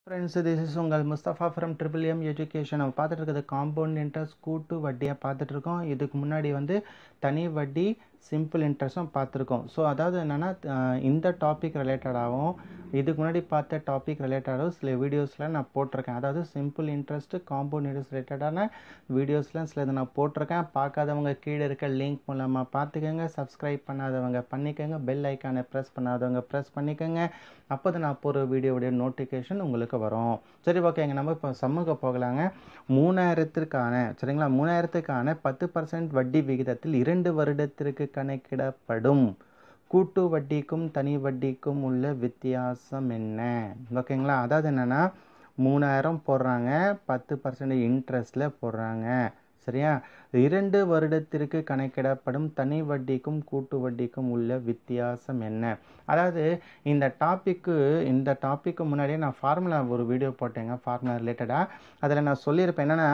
friends this is உங்கள் Mustafa from triple M education நம்ம பார்த்துட்டு இருக்கிறது காம்பவுண்ட் இன்ட்ரெஸ்ட் கூட்டு வட்டியாக பார்த்துட்டு இருக்கோம் இதுக்கு முன்னாடி வந்து தனி வட்டி சிம்பிள் இன்ட்ரெஸ்ட்டும் பார்த்துருக்கோம் ஸோ அதாவது என்னென்னா இந்த டாபிக் ரிலேட்டடாகவும் இதுக்கு முன்னாடி பார்த்த டாபிக் ரிலேட்டடாகவும் சில வீடியோஸில் நான் போட்டிருக்கேன் அதாவது சிம்பிள் இன்ட்ரெஸ்ட்டு காம்பவுண்ட் இன்ட்ரெஸ்ட் ரிலேட்டடான வீடியோஸில் சில இதை நான் போட்டிருக்கேன் பார்க்காதவங்க கீழே இருக்க லிங்க் மூலமாக பார்த்துக்கோங்க சப்ஸ்கிரைப் பண்ணாதவங்க பண்ணிக்கோங்க பெல் ஐக்கானை ப்ரெஸ் பண்ணாதவங்க ப்ரெஸ் பண்ணிக்கோங்க அப்போ தான் நான் போகிற வீடியோவுடைய நோட்டிஃபிகேஷன் உங்களுக்கு வரும் சரி ஓகேங்க நம்ம இப்போ சமூக போகலாங்க மூணாயிரத்திற்கான சரிங்களா மூணாயிரத்துக்கான பத்து பர்சன்ட் வட்டி விகிதத்தில் இரண்டு வருடத்திற்கு கணக்கிடப்படும் கூட்டு வட்டிக்கும் தனி வட்டிக்கும் உள்ள வித்தியாசம் என்ன ஓகேங்களா அதாவது என்னென்னா மூணாயிரம் போடுறாங்க பத்து பர்சன்ட் இன்ட்ரெஸ்டில் போடுறாங்க சரியா இரண்டு வருடத்திற்கு கணக்கிடப்படும் தனி வட்டிக்கும் கூட்டு வட்டிக்கும் உள்ள வித்தியாசம் என்ன அதாவது இந்த டாப்பிக்கு இந்த டாப்பிக்கு முன்னாடியே நான் ஃபார்முலா ஒரு வீடியோ போட்டேங்க ஃபார்முலா ரிலேட்டடாக அதில் நான் சொல்லியிருப்பேன் என்னென்னா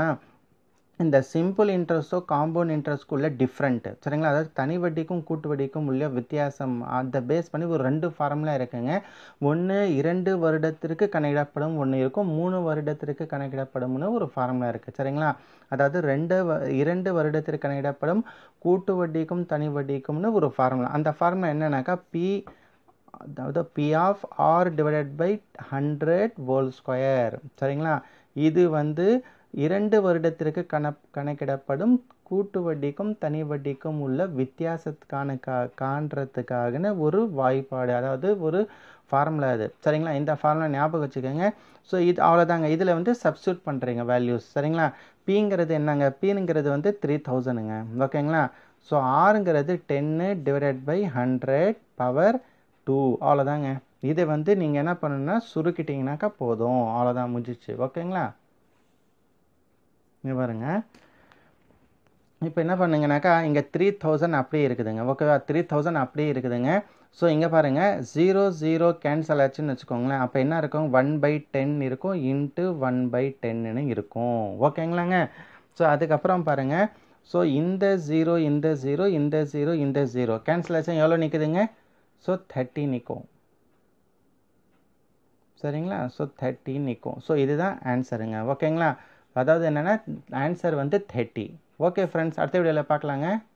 இந்த சிம்பிள் இன்ட்ரெஸ்ட்டோ காம்பவுண்ட் இன்ட்ரெஸ்ட்குள்ள டிஃப்ரெண்ட்டு சரிங்களா அதாவது தனி வட்டிக்கும் கூட்டு வட்டிக்கும் உள்ள வித்தியாசம் அதை பேஸ் பண்ணி ஒரு ரெண்டு ஃபார்முலா இருக்குங்க ஒன்று இரண்டு வருடத்திற்கு கணக்கிடப்படும் ஒன்று இருக்கும் மூணு வருடத்திற்கு கணக்கிடப்படும்னு ஒரு ஃபார்முலா இருக்குது சரிங்களா அதாவது ரெண்டு இரண்டு வருடத்திற்கு கணக்கிடப்படும் கூட்டு வட்டிக்கும் தனி வட்டிக்கும்னு ஒரு ஃபார்முலா அந்த ஃபார்முலா என்னன்னாக்கா பி அதாவது P of R divided by hundred whole square சரிங்களா இது வந்து இரண்டு வருடத்திற்கு கண கணக்கிடப்படும் கூட்டு வட்டிக்கும் தனி வட்டிக்கும் உள்ள வித்தியாசத்துக்கான கா காண்றதுக்காகன ஒரு வாய்ப்பாடு அதாவது ஒரு ஃபார்முலா இது சரிங்களா இந்த ஃபார்முலா ஞாபகம் வச்சுக்கோங்க ஸோ இது அவ்வளோதாங்க இதில் வந்து சப்ஸ்டியூட் பண்ணுறீங்க வேல்யூஸ் சரிங்களா பிங்கிறது என்னங்க பிங்கிறது வந்து த்ரீ தௌசண்ட்ங்க ஓகேங்களா ஸோ ஆறுங்கிறது டென்னு divided by hundred power two அவ்வளோதாங்க இதை வந்து நீங்கள் என்ன பண்ணணுன்னா சுருக்கிட்டீங்கனாக்கா போதும் அவ்வளோதான் முடிஞ்சிச்சு ஓகேங்களா இங்கே பாருங்க இப்போ என்ன பண்ணுங்கனாக்கா இங்கே த்ரீ தௌசண்ட் அப்படியே இருக்குதுங்க ஓகேவா த்ரீ தௌசண்ட் அப்படியே இருக்குதுங்க ஸோ இங்கே பாருங்கள் ஜீரோ ஜீரோ கேன்சல் ஆச்சுன்னு வச்சுக்கோங்களேன் அப்போ என்ன இருக்கும் ஒன் பை டென் இருக்கும் இன்ட்டு ஒன் பை டென்னு இருக்கும் ஓகேங்களாங்க ஸோ அதுக்கப்புறம் பாருங்கள் ஸோ இந்த ஜீரோ இந்த ஜீரோ இந்த ஜீரோ இந்த ஜீரோ கேன்சல் ஆச்சு எவ்வளோ நிற்குதுங்க ஸோ தேர்ட்டி நிற்கும் சரிங்களா ஸோ தேர்ட்டி நிற்கும் ஸோ இதுதான் ஆன்சருங்க ஓகேங்களா அதாவது என்னென்னா ஆன்சர் வந்து தேர்ட்டி ஓகே ஃப்ரெண்ட்ஸ் அடுத்த வீடியோவில் பார்க்கலாங்க